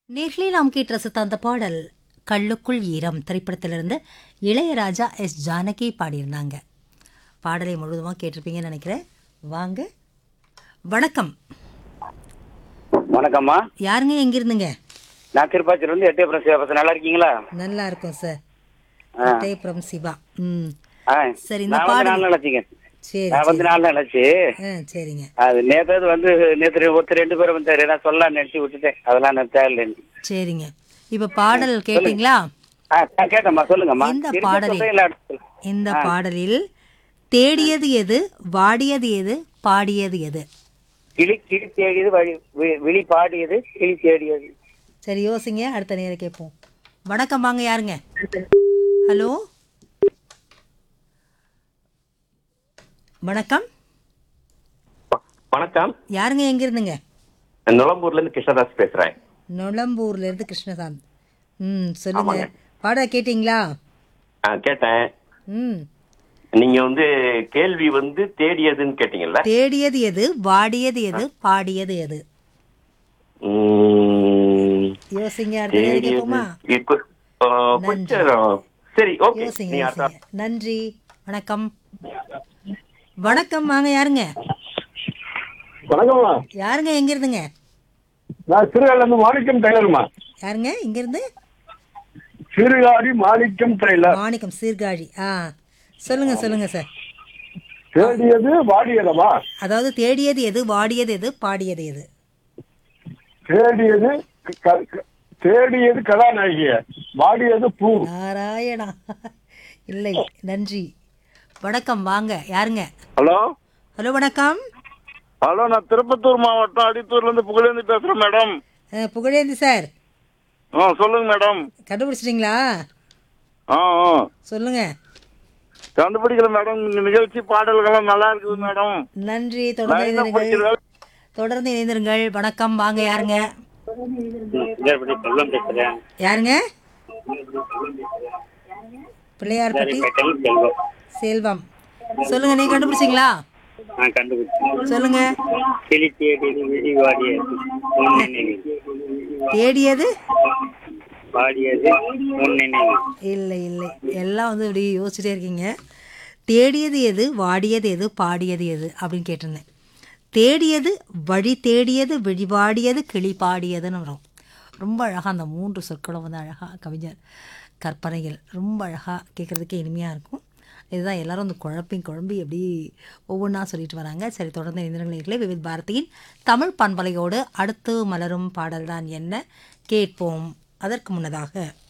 நேர்களே நாம் கேட்டு ரசித்த அந்த பாடல் கள்ளுக்குள் ஈரம் திரைப்படத்திலிருந்து இளையராஜா எஸ் ஜானகி பாடியிருந்தாங்க பாடலை முழுவதுமாக கேட்டிருப்பீங்கன்னு நினைக்கிறேன் வாங்க வணக்கம் வணக்கம்மா யாருங்க எங்கிருந்துங்க நான் திருப்பாச்சியில இருந்து எட்டயபுரம் சிவபாசம் நல்லா இருக்கீங்களா நல்லா இருக்கும் சார் ஆ. தேய்புரம் சிவா ம் ஆ, சரி, இந்த நான் வந்து பாடல். நாலு நினைச்சிங்க சரி நான் வந்து நாலு நினைச்சு ஆ சரிங்க அது நேற்று வந்து நேற்று ரெ- ஒருத்தர் ரெண்டு பேரும் வந்தாரு நான் சொல்லலாம் நினைச்சு விட்டுட்டேன் அதெல்லாம் நான் தேவையில்லைன்னு சரிங்க இப்போ பாடல் கேட்டிங்களா ஆ நான் கேட்டேம்மா சொல்லுங்கம்மா இந்த திருப்பி பாடலை- சொல்றீங்களா? இந்த பாடலில் தேடியது எது வாடியது எது பாடியது எது கிளி கிளி தேடியது வழி வி- விழி பாடியது கிளி தேடியது சரி யோசிங்க அடுத்த நேரம் கேட்போம் வணக்கம் வாங்க யாருங்க ஹலோ வணக்கம் வணக்கம் யாருங்க எங்க இருந்துங்க நுளம்பூர்ல இருந்து கிருஷ்ணதாஸ் பேசுறேன் நொளம்பூர்ல இருந்து கிருஷ்ணசாமி ம் சொல்லுங்க பாடல் கேட்டிங்களா ஆ, கேட்டேன் ம் நீங்க வந்து கேள்வி வந்து தேடியதுன்னு கேட்டீங்கல்ல தேடியது எது வாடியது எது பாடியது எது உம், யோசிங்க அடுத்த நேரம் தேடியது கேட்போமா இக்கு- ஆ, கொஞ்சம் சரி ஓகே யோசிங்க நீங்க அடுத்த- யோசிங்க நன்றி வணக்கம் வணக்கம் வாங்க யாருங்க வணக்கம்மா யாருங்க எங்க இருந்துங்க நான் சிறுகால இருந்து மாணிக்கம் டெய்லர்மா யாருங்க இங்க இருந்து சிறுகாடி மாணிக்கம் டெய்லர் மாணிக்கம் சீர்காழி ஆ சொல்லுங்க சொல்லுங்க சார் தேடியது வாடியதமா அதாவது தேடியது எது வாடியது எது பாடியது எது தேடியது க- க- தேடியது கதாநாயகிய வாடியது பூ நாராயணா இல்லை நன்றி வணக்கம் வாங்க யாருங்க ஹலோ ஹலோ வணக்கம் ஹலோ நான் திருப்பத்தூர் மாவட்டம் அடித்தூர்ல இருந்து புகழேந்தி பேசுறேன் மேடம் அஹ், புகழேந்தி சார் ஆ சொல்லுங்க மேடம் கண்டுபிடிச்சிட்டிங்களா ஆ ஆ சொல்லுங்க கண்டுபிடிக்கல மேடம் இந்த நிகழ்ச்சி பாடல்கள்லாம் நல்லா இருக்குது மேடம் நன்றி நான் தொடர்ந்து என்ன இணைந்திருங்கள் படிக்கிறேன் தொடர்ந்து இணைந்திருங்கள் வணக்கம் வாங்க யாருங்க இதேபடி செல்வம் பேசுறேன் யாருங்க பிள்ளையார்பட்டி செல்வம் செல்வம் சொல்லுங்க நீங்க கண்டுபிடிச்சிங்களா நான் கண்டுபிடிச்சேன் சொல்லுங்க கிளி தேடியது விழி வாடியது உன் நினைவு தேடியது பாடியது உன் நினைவு இல்லை இல்லை எல்லாம் வந்து இப்படி யோசிச்சுட்டே இருக்கீங்க தேடியது எது வாடியது எது பாடியது எது அப்படின்னு கேட்டிருந்தேன் தேடியது வழி தேடியது விழிபாடியது கிளி பாடியதுன்னு வரும் ரொம்ப அழகாக அந்த மூன்று சொற்களும் வந்து அழகாக கவிஞர் கற்பனைகள் ரொம்ப அழகாக கேட்குறதுக்கே இனிமையாக இருக்கும் இதுதான் எல்லாரும் வந்து குழப்பி குழம்பி எப்படி ஒவ்வொன்றா சொல்லிட்டு வராங்க சரி தொடர்ந்து இந்திரங்களே விவித் பாரதியின் தமிழ் பண்பலையோடு அடுத்து மலரும் பாடல்தான் என்ன கேட்போம் அதற்கு முன்னதாக